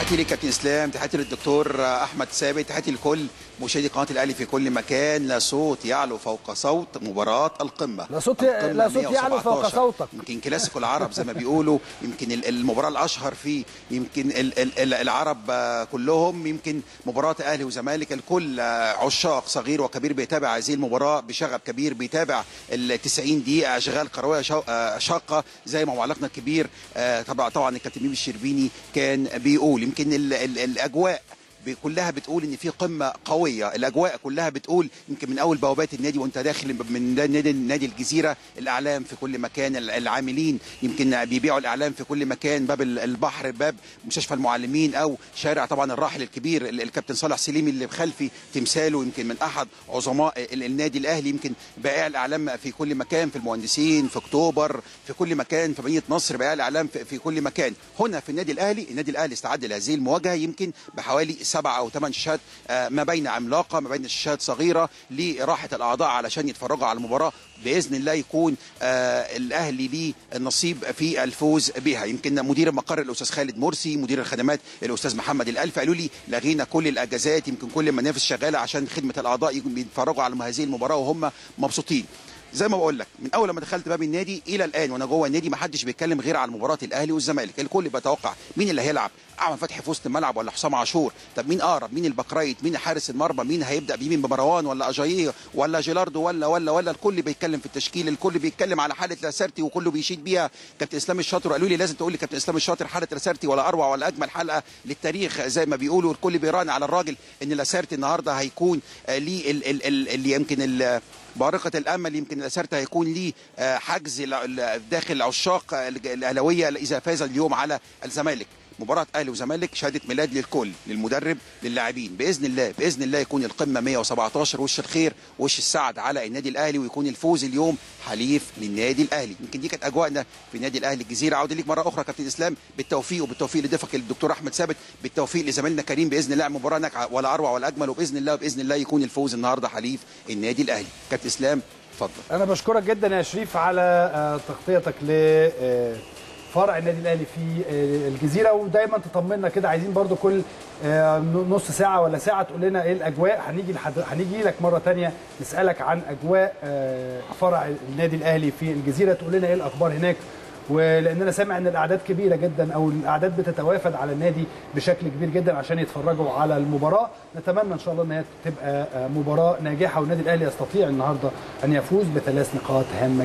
تحياتي لك كابتن اسلام تحياتي للدكتور احمد ثابت تحياتي لكل مشاهدي قناه الاهلي في كل مكان لا صوت يعلو فوق صوت مباراه القمه لا صوت القمة لا صوت يعلو فوق 117. صوتك يمكن كلاسيكو العرب زي ما بيقولوا يمكن ال- المباراه الاشهر فيه يمكن ال- ال- ال- العرب آه، كلهم يمكن مباراه اهلي وزمالك الكل آه، عشاق صغير وكبير بيتابع هذه المباراه بشغف كبير بيتابع ال 90 دقيقه اشغال كرويه شو- آه، شاقه زي ما معلقنا الكبير آه، طبعا طبعا الكابتن ميمي الشربيني كان بيقول يمكن ال- ال- الاجواء ب- كلها بتقول ان في قمه قويه الاجواء كلها بتقول يمكن من اول بوابات النادي وانت داخل من ده نادي نادي الجزيره الاعلام في كل مكان ال- العاملين يمكن بيبيعوا الاعلام في كل مكان باب ال- البحر باب مستشفى المعلمين او شارع طبعا الراحل الكبير ال- الكابتن صالح سليمي اللي بخلفي تمثاله يمكن من احد عظماء ال- النادي الاهلي يمكن بائع الاعلام في كل مكان في المهندسين في اكتوبر في كل مكان في مدينه نصر بائع الاعلام في, في كل مكان هنا في النادي الاهلي النادي الاهلي استعد لهذه المواجهه يمكن بحوالي سبعة او ثمان شاشات آه، ما بين عملاقه ما بين شاشات صغيره لراحه الاعضاء علشان يتفرجوا على المباراه باذن الله يكون آه، الاهلي ليه النصيب في الفوز بها يمكن مدير المقر الاستاذ خالد مرسي مدير الخدمات الاستاذ محمد الالف قالوا لي لغينا كل الاجازات يمكن كل المنافس شغاله عشان خدمه الاعضاء يكون بيتفرجوا على هذه المباراه وهم مبسوطين زي ما بقول لك من اول ما دخلت باب النادي الى الان وانا جوه النادي ما حدش بيتكلم غير على مباراه الاهلي والزمالك الكل بيتوقع مين اللي هيلعب اعمل فتحي في وسط الملعب ولا حسام عاشور طب مين اقرب مين البكرايت مين حارس المرمى مين هيبدا بيمين بمروان ولا اجاييه ولا جيلاردو ولا ولا ولا الكل بيتكلم في التشكيل الكل بيتكلم على حاله لاسارتي وكله بيشيد بيها كابتن اسلام الشاطر قالوا لي لازم تقول لي كابتن اسلام الشاطر حاله لاسارتي ولا اروع ولا اجمل حلقه للتاريخ زي ما بيقولوا الكل بيراهن على الراجل ان لاسارتي النهارده هيكون آه، ليه ال- ال- ال- اللي يمكن ال- بارقة الأمل يمكن لاسارتي هيكون ليه آه، حجز ل- ل- داخل عشاق الج- الأهلاوية إذا فاز اليوم على الزمالك مباراة أهلي وزمالك شهادة ميلاد للكل للمدرب للاعبين بإذن الله بإذن الله يكون القمة 117 وش الخير وش السعد على النادي الأهلي ويكون الفوز اليوم حليف للنادي الأهلي يمكن دي كانت أجواءنا في نادي الأهلي الجزيرة عودة ليك مرة أخرى كابتن إسلام بالتوفيق وبالتوفيق لضيفك الدكتور أحمد ثابت بالتوفيق لزميلنا كريم بإذن الله مباراة ناجحة ولا أروع ولا أجمل وبإذن الله وبإذن الله يكون الفوز النهاردة حليف النادي الأهلي كابتن إسلام اتفضل انا بشكرك جدا يا شريف على آه، تغطيتك ل آه، فرع النادي الاهلي في آه، الجزيره ودايما تطمنا كده عايزين برضو كل آه، نص ساعه ولا ساعه تقول لنا ايه الاجواء هنيجي لحد... هنيجي لك مره تانية نسالك عن اجواء آه، فرع النادي الاهلي في الجزيره تقول لنا ايه الاخبار هناك ولان انا سامع ان الاعداد كبيره جدا او الاعداد بتتوافد على النادي بشكل كبير جدا عشان يتفرجوا على المباراه نتمنى ان شاء الله ان هي تبقى آه، مباراه ناجحه والنادي الاهلي يستطيع النهارده ان يفوز بثلاث نقاط هامه